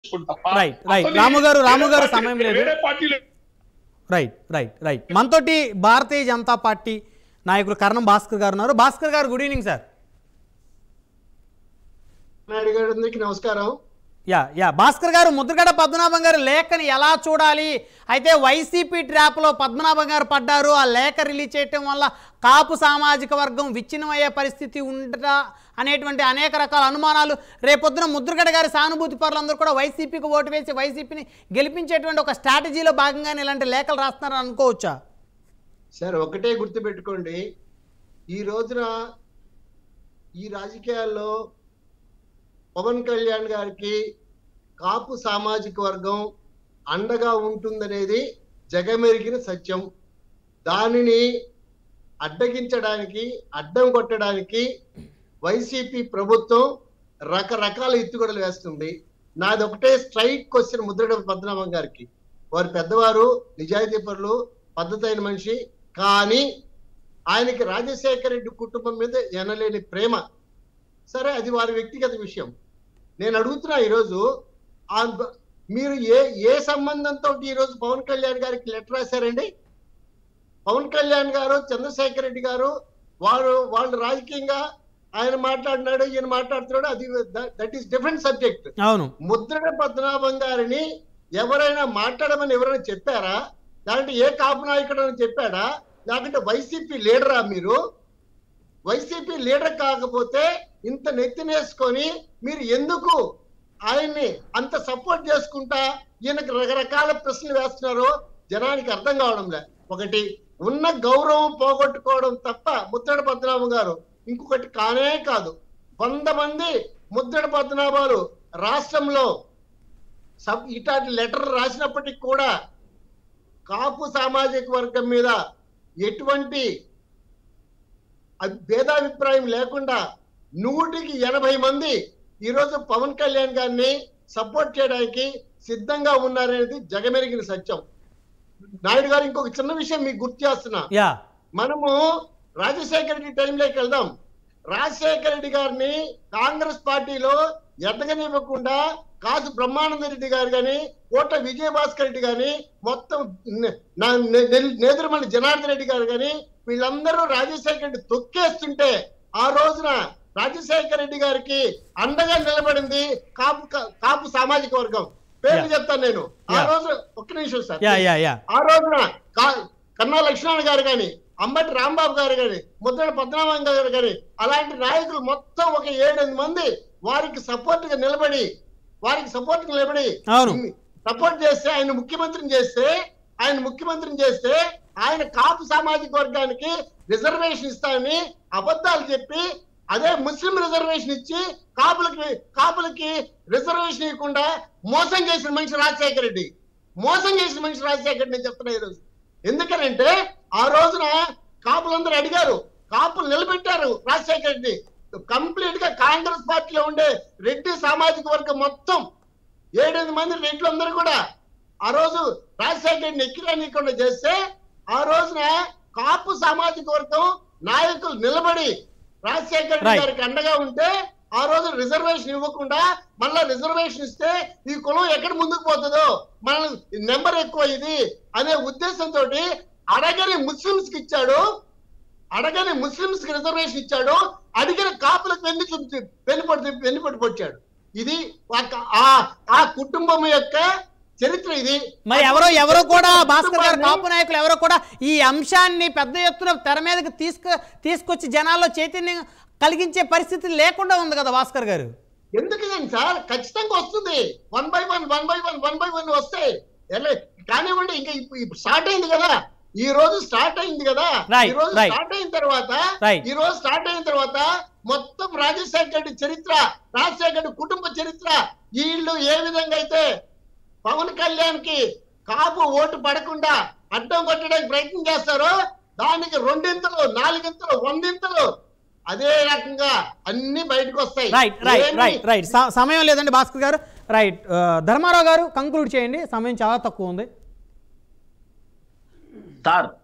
తప్ప right right అసలు రాము గారు రాము వేరే గారు పార్టీ- సమయం లేదు వేరే పార్టీలు రైట్ రైట్ రైట్ మనతోటి భారతీయ జనతా పార్టీ నాయకులు కర్ణం భాస్కర్ గారు ఉన్నారు భాస్కర్ గారు గుడ్ ఈవినింగ్ సార్ నాయుడు గారికి నమస్కారం యా యా భాస్కర్ గారు ముద్రగడ పద్మనాభం గారి లేఖని ఎలా చూడాలి అయితే వైసీపీ ట్రాప్లో పద్మనాభం గారు పడ్డారు ఆ లేఖ రిలీజ్ చేయటం వల్ల కాపు సామాజిక వర్గం విచ్ఛిన్నమయ్యే పరిస్థితి ఉండదా అనేటువంటి అనేక రకాల అనుమానాలు రేపొద్దున ముద్రగడ గారి సానుభూతి పరులందరూ కూడా వైసీపీకి ఓటు వేసి వైసీపీని గెలిపించేటువంటి ఒక స్ట్రాటజీలో భాగంగానే ఇలాంటి లేఖలు రాస్తున్నారని అనుకోవచ్చా సార్ ఒకటే గుర్తుపెట్టుకోండి ఈ రోజున ఈ రాజకీయాల్లో పవన్ కళ్యాణ్ గారికి కాపు సామాజిక వర్గం అండగా ఉంటుందనేది జగమెరిగిన సత్యం దానిని అడ్డగించడానికి అడ్డం కొట్టడానికి వైసీపీ ప్రభుత్వం రకరకాల ఎత్తుగడలు వేస్తుంది నాది ఒకటే స్ట్రైట్ క్వశ్చన్ ముద్రగడ పద్మనాభం గారికి వారు పెద్దవారు నిజాయితీ పరులు పద్ధతి అయిన మనిషి కానీ ఆయనకి రాజశేఖర రెడ్డి కుటుంబం మీద ఎనలేని ప్రేమ సరే అది వారి వ్యక్తిగత విషయం నేను అడుగుతున్నా ఈరోజు ఆ బ- మీరు ఏ ఏ సంబంధంతో ఈరోజు పవన్ కళ్యాణ్ గారికి లెటర్ రాశారండి పవన్ కళ్యాణ్ గారు చంద్రశేఖర్ రెడ్డి గారు వారు వాళ్ళు రాజకీయంగా ఆయన మాట్లాడినాడు ఈయన మాట్లాడుతున్నాడు అది దట్ ఈస్ డిఫరెంట్ సబ్జెక్ట్ అవును ముద్రగడ పద్మనాభం గారిని ఎవరైనా మాట్లాడమని ఎవరైనా చెప్పారా లేదంటే ఏ కాపు నాయకుడు అని చెప్పాడా లేకుంటే వైసీపీ లీడరా మీరు వైసీపీ లీడర్ కాకపోతే ఇంత నెత్తినేసుకొని మీరు ఎందుకు ఆయన్ని అంత సపోర్ట్ చేసుకుంటా ఈయనకు రకరకాల ప్రశ్నలు వేస్తున్నారో జనానికి అర్థం కావడం లే ఒకటి ఉన్న గౌరవం పోగొట్టుకోవడం తప్ప ముద్రడ పద్మనాభం గారు ఇంకొకటి కానే కాదు వంద మంది ముద్రడ పద్మనాభాలు రాష్ట్రంలో సబ్ ఇటాటి లెటర్ రాసినప్పటికీ కూడా కాపు సామాజిక వర్గం మీద ఎటువంటి అభి- భేదాభిప్రాయం లేకుండా నూటికి ఎనభై మంది ఈరోజు పవన్ కళ్యాణ్ గారిని సపోర్ట్ చేయడానికి సిద్ధంగా ఉన్నారనేది జగమెరిగిన సత్యం నాయుడు గారు ఇంకొక చిన్న విషయం మీకు గుర్తు చేస్తున్నా యా మనము రాజశేఖర రెడ్డి టైంలోకి వెళ్దాం రాజశేఖర రెడ్డి గారిని కాంగ్రెస్ పార్టీలో ఎదగనివ్వకుండా కాసు బ్రహ్మానంద రెడ్డి గారు కానీ కోట విజయభాస్కర్ రెడ్డి గాని మొత్తం నే- నా- నే- నే- నేదురుమల్లి జనార్దన్ రెడ్డి గారు కానీ వీళ్ళందరూ రాజశేఖర రెడ్డి తొక్కేస్తుంటే ఆ రోజున రాజశేఖర రెడ్డి గారికి అండగా నిలబడింది కాపు కాపు సామాజిక వర్గం పేర్లు Yeah. చెప్తాను నేను ఆ Yeah. రోజు ఒక్క నిమిషం సార్ యా యా యా ఆ రోజున కా- కన్నా లక్ష్మణ్ గారు కానీ అంబటి రాంబాబు గారు కానీ ముద్రడ పద్మనాభం గారు కానీ అలాంటి నాయకులు మొత్తం ఒక ఏడెనిమిది మంది వారికి సపోర్ట్ గా నిలబడి వారికి సపోర్ట్ గా నిలబడి అవును. సపోర్ట్ చేస్తే ఆయన ముఖ్యమంత్రిని చేస్తే ఆయన ముఖ్యమంత్రిని చేస్తే ఆయన కాపు సామాజిక వర్గానికి రిజర్వేషన్ ఇస్తానని అబద్ధాలు చెప్పి అదే ముస్లిం రిజర్వేషన్ ఇచ్చి కాపులకి కాపులకి రిజర్వేషన్ ఇవ్వకుండా మోసం చేసిన మనిషి రాజశేఖర రెడ్డి మోసం చేసిన మనిషి రాజశేఖర రెడ్డి నేను చెప్తున్నా ఈరోజు ఎందుకనంటే ఆ రోజున కాపులందరూ అడిగారు కాపులు నిలబెట్టారు రాజశేఖర రెడ్డి కంప్లీట్ గా కాంగ్రెస్ పార్టీలో ఉండే రెడ్డి సామాజిక వర్గం మొత్తం ఏడెనిమిది మంది రెడ్లందరూ కూడా ఆ రోజు రాజశేఖర రెడ్డిని ఎక్కిరానికుండా చేస్తే ఆ రోజున కాపు సామాజిక వర్గం నాయకులు నిలబడి రాజశేఖర రెడ్డి Right. గారికి అండగా ఉంటే ఆ రోజు రిజర్వేషన్ ఇవ్వకుండా మళ్ళా రిజర్వేషన్ ఇస్తే ఈ కులం ఎక్కడ ముందుకు పోతుందో మన నెంబర్ ఎక్కువ ఇది అనే ఉద్దేశంతో అడగని ముస్లింస్ కి ఇచ్చాడు అడగని ముస్లింస్ కి రిజర్వేషన్ ఇచ్చాడు అడిగిన కాపులకు వెన్ను చూపి వెన్నుపడి వెన్నుపడి పొడిచాడు ఇది ఒక- ఆ ఆ కుటుంబం యొక్క చరిత్ర ఇది మరి ఎవరో ఎవరో కూడా భాస్కర్ గారు కుటుంబాన్ని- కాపు నాయకులు ఎవరో కూడా ఈ అంశాన్ని పెద్ద ఎత్తున తెర మీదకి తీసుకు తీసుకొచ్చి జనాల్లో చైతన్యం కలిగించే పరిస్థితి లేకుండా ఉంది కదా భాస్కర్ గారు ఎందుకు ఇదండి సార్ ఖచ్చితంగా వస్తుంది one by one one by one one by one వస్తాయి ఎర్లే కానివ్వండి ఇంకా ఇప్పుడు స్టార్ట్ అయింది కదా ఈ రోజు స్టార్ట్ అయింది కదా Right, ఈ రోజు right. స్టార్ట్ అయిన తర్వాత Right. ఈ రోజు స్టార్ట్ అయిన తర్వాత మొత్తం రాజశేఖర రెడ్డి చరిత్ర రాజశేఖర రెడ్డి కుటుంబ చరిత్ర వీళ్ళు ఏ విధంగా అయితే పవన్ కళ్యాణ్ కి కాపు ఓటు పడకుండా అడ్డం కొట్టడానికి ప్రయత్నం చేస్తారో దానికి రెండింతలు నాలుగింతలు వందింతలు అదే రకంగా అన్ని బయటకు వస్తాయి రైట్ రైట్ ఏమీ- రైట్ రైట్ సమయం లేదండి భాస్కర్ గారు రైట్ ఆ, ధర్మారావు గారు కంక్లూడ్ చేయండి సమయం చాలా తక్కువ ఉంది సార్